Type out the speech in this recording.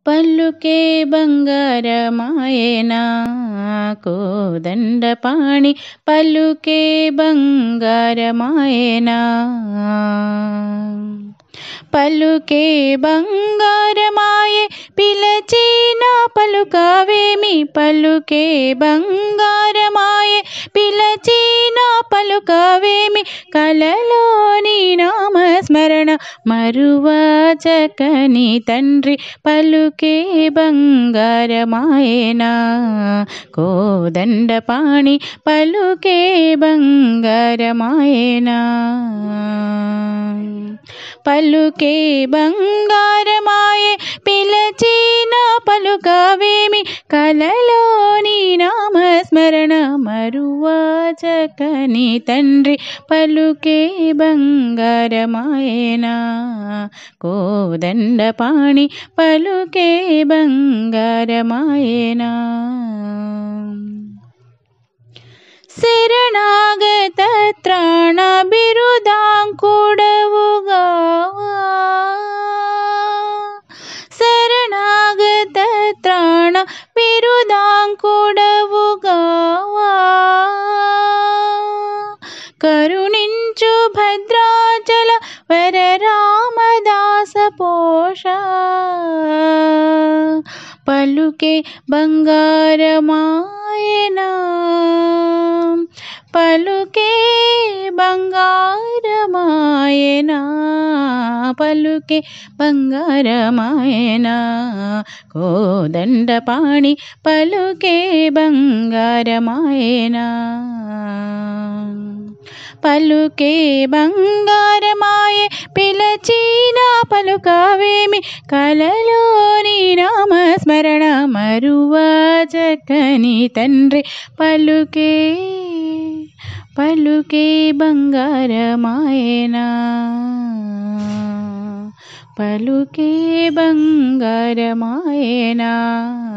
పలుకే బంగారమాయనా కోదండపాణి పలుకే బంగారమాయనా పలుకే బంగారమాయే పిలచిన పలుకవేమి పలుకే బంగారమాయే పిలచిన పలుకవేమి కలలోని నామస్మరణ మరువచకని తండ్రి పలుకే బంగారమాయనా కోదండపాణి పలుకే బంగారమాయనా పలుకే బంగారమాయే పిలచిన పలుకవేమి కలలోని నామస్మరణ మరువచకని తండ్రి పలుకే బంగారమాయనా కోదండపాణి పలుకే బంగారమాయనా శరణాగత త్రాణ బిరుదాంకుడవుగా శరణాగత త్రాణ బిరుదాంకుడవుగా కరుణించు భద్రాచల వర రామదాస పోష పలుకే బంగారమాయనా పలుకే బంగారమాయనా పలుకే బంగారమాయనా కోదండపాణి పలుకే బంగారమాయనా పలుకే బంగారమాయే పిలచిన పలుకవేమి కలలోని నామస్మరణ మరువచకని తండ్రి పలుకే పలుకే బంగారమాయనా పలుకే బంగారమాయనా